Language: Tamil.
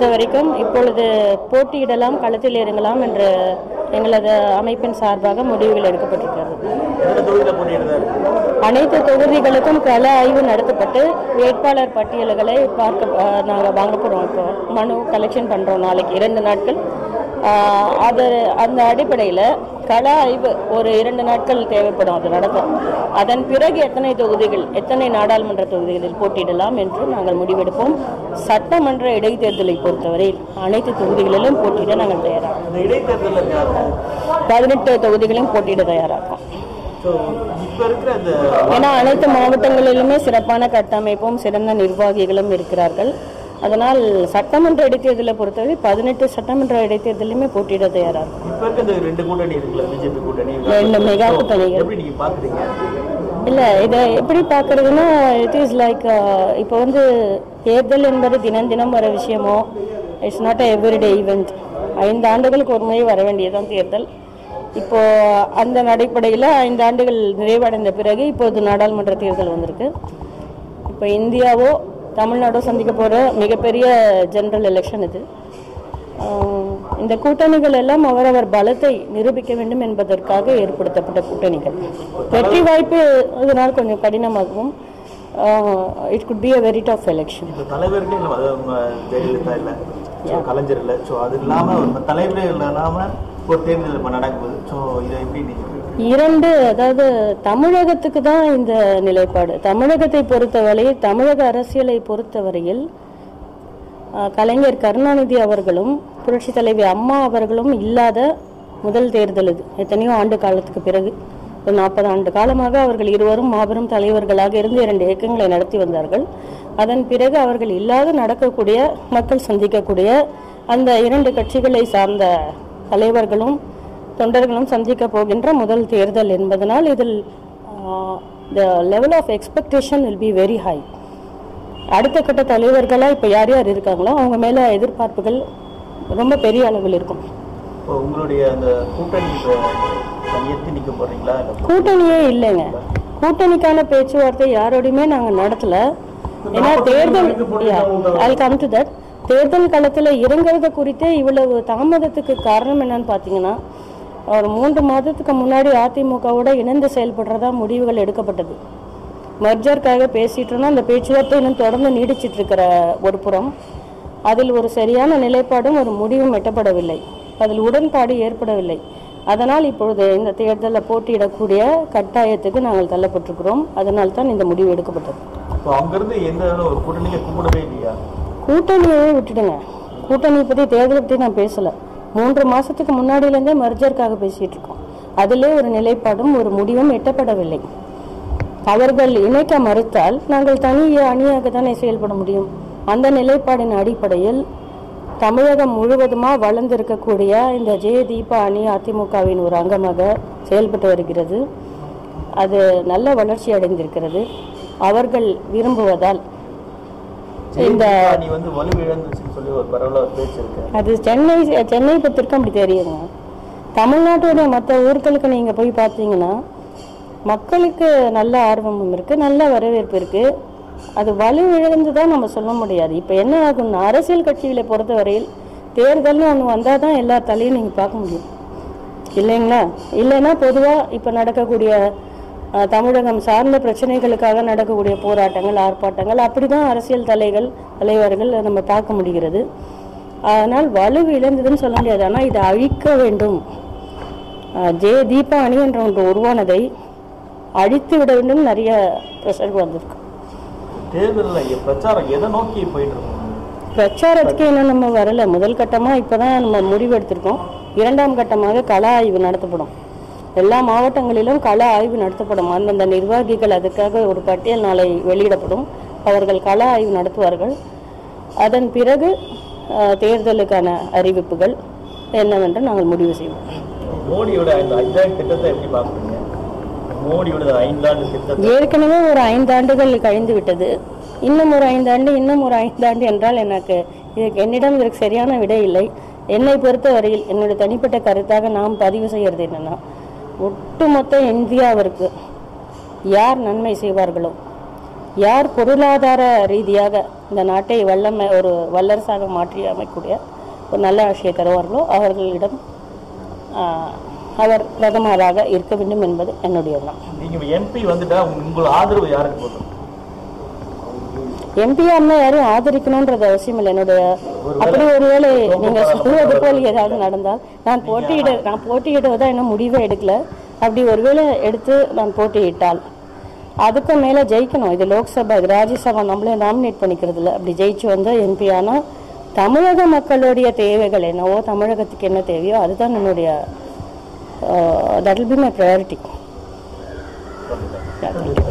பொறுத்த வரைக்கும் இப்பொழுது போட்டியிடலாம் களத்தில் இறங்கலாம் என்று எங்களது அமைப்பின் சார்பாக முடிவுகள் எடுக்கப்பட்டிருக்கிறது எந்த தொகுதியில் போட்டியிடுதா அனைத்து தொகுதிகளுக்கும் கள ஆய்வு நடத்தப்பட்டு வேட்பாளர் பட்டியல்களை பார்க்க நாங்கள் வாங்க போகிறோம் இப்போ மனு கலெக்ஷன் பண்ணுறோம் நாளைக்கு இரண்டு நாட்கள் ஆஹ், அது அந்த அடிப்படையில் கள ஆய்வு ஒரு இரண்டு நாட்கள் தேவைப்படும் அது நடக்கும் அதன் பிறகு எத்தனை தொகுதிகள் எத்தனை நாடாளுமன்ற தொகுதிகளில் போட்டியிடலாம் என்று நாங்கள் முடிவெடுப்போம் சட்டமன்ற இடைத்தேர்தலை பொறுத்தவரை அனைத்து தொகுதிகளிலும் போட்டியிட நாங்கள் தயாராகும் இந்த இடைத்தேர்தலில் யாரு பதினெட்டு தொகுதிகளையும் போட்டியிட தயாராகும் ஸோ இப்போ இருக்கிற இந்த ஏன்னா அனைத்து மாவட்டங்களிலுமே சிறப்பான கட்டமைப்பும் சிறந்த நிர்வாகிகளும் இருக்கிறார்கள் அதனால் சட்டமன்ற இடைத்தேர்தலை பொறுத்தவரை பதினெட்டு சட்டமன்ற இடைத்தேர்தலையுமே போட்டியிட தயாராக இருக்கும் இப்போ இருக்க இந்த ரெண்டு கூட்டணி இருக்குல்ல பிஜேபி கூட்டணி ரெண்டு மெகா So, கூட்டணிகள். எப்படி நீங்கள் பார்க்குறீங்க இல்லை இதை எப்படி பார்க்கறதுன்னா இட் இஸ் லைக் இப்போ வந்து தேர்தல் என்பது தினம் தினம் வர விஷயமோ it's not a everyday event ஐந்து ஆண்டுகளுக்கு ஒரு முறை வர வேண்டியதுதான் தேர்தல் இப்போ அந்த அடிப்படையில் ஐந்து ஆண்டுகள் நிறைவடைந்த பிறகு இப்போது நாடாளுமன்ற தேர்தல் வந்திருக்கு இப்போ இந்தியாவோ தமிழ்நாடோ சந்திக்க போகிற மிகப்பெரிய ஜெனரல் எலெக்ஷன் இது ஆஹ் இந்த கூட்டணிகள் எல்லாம் அவரவர் பலத்தை நிரூபிக்க வேண்டும் என்பதற்காக ஏற்படுத்தப்பட்ட கூட்டணிகள் வெற்றி வாய்ப்பு இதனால் கொஞ்சம் கடினமாகவும் it could be a very tough election இப்போ தலைவர்களே இல்லை அது அவங்க ஜெயலலிதா இல்லை ஸோ கலைஞர் இல்லை ஸோ அது இல்லாமல் ஒரு தலைவரே இல்லாமல் ஒரு தேர்தல் இப்போ நடக்குது ஸோ இதை எப்படி நீங்கள் இரண்டு அதாவது தமிழகத்துக்கு தான் இந்த நிலைப்பாடு தமிழகத்தை பொறுத்தவரையில் தமிழக அரசியலை பொறுத்தவரையில் ஆஹ், கலைஞர் கருணாநிதி அவர்களும் புரட்சி தலைவி அம்மா அவர்களும் இல்லாத முதல் தேர்தல் இது எத்தனையோ ஆண்டு காலத்துக்கு பிறகு ஒரு நாற்பது ஆண்டு காலமாக அவர்கள் இருவரும் மாபெரும் தலைவர்களாக இருந்து இரண்டு இயக்கங்களை நடத்தி வந்தார்கள் அதன் பிறகு அவர்கள் இல்லாத நடக்கக்கூடிய மக்கள் சந்திக்கக்கூடிய அந்த இரண்டு கட்சிகளை சார்ந்த தலைவர்களும் தொண்டர்களும் சந்திக்க போகின்ற முதல் தேர்தல் என்பதனால் இதில் the level of expectation will be very high அடுத்த கட்ட தலைவர்களாக இப்போ யார் யார் இருக்காங்களோ அவங்க மேலே எதிர்பார்ப்புகள் ரொம்ப பெரிய அளவில் இருக்கும் இப்போ உங்களுடைய அந்த கூட்டணி இப்போ எத்தி நிற்க போகிறீங்களா இல்லை கூட்டணியே இல்லைங்க கூட்டணிக்கான பேச்சுவார்த்தை யாரோடையுமே நாங்கள் நடத்தல ஏன்னா தேர்தல் ஐ கம் டு தட் தேர்தல் களத்தில் இறங்குறது குறித்தே இவ்வளவு தாமதத்துக்கு காரணம் என்னன்னு பார்த்தீங்கன்னா ஒரு மூன்று மாதத்துக்கு முன்னாடி அதிமுகவோட இணைந்து செயல்படுறதா முடிவுகள் எடுக்கப்பட்டது மர்ஜருக்காக பேசிட்டு இருந்தோம் அந்த பேச்சுவார்த்தை இன்னும் தொடர்ந்து நீடிச்சிட்டு இருக்கிற ஒரு புறம் அதில் ஒரு சரியான நிலைப்பாடும் ஒரு முடிவும் எட்டப்படவில்லை அதில் உடன்பாடு ஏற்படவில்லை அதனால் இப்பொழுது இந்த தேர்தலில் போட்டியிடக்கூடிய கட்டாயத்துக்கு நாங்கள் தள்ளப்பட்டிருக்கிறோம் அதனால் தான் இந்த முடிவு எடுக்கப்பட்டது இப்போ அங்கேருந்து எந்த ஒரு கூட்டணியை கூப்பிடவே இல்லையா கூட்டணியை விட்டுடுங்க கூட்டணி பற்றி தேர்தலை பற்றி நான் பேசலை மூன்று மாசத்துக்கு முன்னாடியிலேருந்தே மர்ஜருக்காக பேசிட்டு இருக்கோம் அதிலே ஒரு நிலைப்பாடும் ஒரு முடிவும் எட்டப்படவில்லை அவர்கள் இணைக்க மறுத்தால் நாங்கள் தனி அணியாக தானே செயல்பட முடியும் அந்த நிலைப்பாடின் அடிப்படையில் தமிழகம் முழுவதுமாக வளர்ந்திருக்கக்கூடிய இந்த ஜெய தீபா அணி அதிமுகவின் ஒரு அங்கமாக செயல்பட்டு வருகிறது அது நல்ல வளர்ச்சி அடைந்திருக்கிறது அவர்கள் விரும்புவதால் இந்த நீ வந்து வலுவிழந்துச்சுன்னு சொல்லி ஒரு பரவலாக ஒரு பேச்சு இருக்கு அது சென்னை சென்னை பத்திரிக்கை அப்படி தெரியுங்க தமிழ்நாட்டுடைய மற்ற ஊர்களுக்கு நீங்கள் போய் பார்த்தீங்கன்னா மக்களுக்கு நல்ல ஆர்வமும் இருக்குது நல்ல வரவேற்பு இருக்குது அது வலுவிழந்து தான் நம்ம சொல்ல முடியாது இப்போ என்ன ஆகும்னா அரசியல் கட்சிகளை பொறுத்தவரையில் தேர்தல்னு ஒன்று வந்தால் தான் எல்லா தலையும் நீங்கள் பார்க்க முடியும் இல்லைங்களா இல்லைன்னா பொதுவாக இப்போ நடக்கக்கூடிய அஹ், தமிழகம் சார்ந்த பிரச்சனைகளுக்காக நடக்கக்கூடிய போராட்டங்கள் ஆர்ப்பாட்டங்கள் அப்படி தான் அரசியல் தலைகள் தலைவர்கள் நம்ம பார்க்க முடிகிறது அதனால் வலு இழந்ததுன்னு சொல்ல முடியாது ஆனால் இதை அழிக்க வேண்டும் அஹ், ஜெய தீபா அணி என்ற ஒன்று உருவானதை அழித்து விட வேண்டும் நிறைய ப்ரெஷர் வந்திருக்கு தேர்தலில் பிரச்சாரம் எதை நோக்கி போயிட்டு இருக்கோம் பிரச்சாரத்துக்கு இன்னும் நம்ம வரல முதல் கட்டமாக இப்போ தான் நம்ம முடிவு எடுத்திருக்கோம் இரண்டாம் கட்டமாக கள ஆய்வு நடத்தப்படும் எல்லா மாவட்டங்களிலும் கள ஆய்வு நடத்தப்படும் அந்தந்த நிர்வாகிகள் அதுக்காக ஒரு பட்டியல் நாளை வெளியிடப்படும் அவர்கள் கள ஆய்வு நடத்துவார்கள் அதன் பிறகு அஹ், தேர்தலுக்கான அறிவிப்புகள் என்னவென்று நாங்கள் முடிவு செய்வோம் மோடியோட இந்த ஐந்தாண்டு திட்டத்தை எப்படி பார்க்குறீங்க மோடியோட இந்த ஐந்தாண்டு திட்டத்தை ஏற்கனவே ஒரு ஐந்தாண்டுகள் கழிந்து விட்டது இன்னும் ஒரு ஐந்தாண்டு இன்னும் ஒரு ஐந்தாண்டு என்றால் எனக்கு இதுக்கு என்னிடம் இதற்கு சரியான விடை இல்லை என்னை பொறுத்தவரையில் என்னுடைய தனிப்பட்ட கருத்தாக நாம் பதிவு செய்கிறது என்னன்னா ஒட்டுமொத்த இந்தியாவிற்கு யார் நன்மை செய்வார்களோ யார் பொருளாதார ரீதியாக இந்த நாட்டை வல்லமை ஒரு வல்லரசாக மாற்றி அமைக்கக்கூடிய ஒரு நல்ல ஆட்சியை தருவார்களோ அவர்களிடம் ஆஹ், அவர் பிரதமராக இருக்க வேண்டும் என்பது என்னுடைய எண்ணம் நீங்க எம்பி வந்துட்டா உங்க- உங்கள் ஆதரவு யாருக்கு போதும் எம்பிஆர்னா யாரும் ஆதரிக்கணும்ன்றது அவசியம் இல்லை என்னுடைய அப்படி ஒருவேளை நீங்க சொல்வது போல் ஏதாவது நடந்தால் நான் போட்டியிட நான் போட்டியிடுவதா இன்னும் முடிவே எடுக்கல அப்படி ஒருவேளை எடுத்து நான் போட்டியிட்டால் அதுக்கும் மேல ஜெயிக்கணும் இது லோக்சபா இது ராஜ்யசபா நம்மளே நாமினேட் பண்ணிக்கிறது இல்லை அப்படி ஜெயிச்சு வந்த எம்பி ஆனா தமிழக மக்களுடைய தேவைகள் என்னவோ தமிழகத்துக்கு என்ன தேவையோ அதுதான் என்னுடைய that will be my priority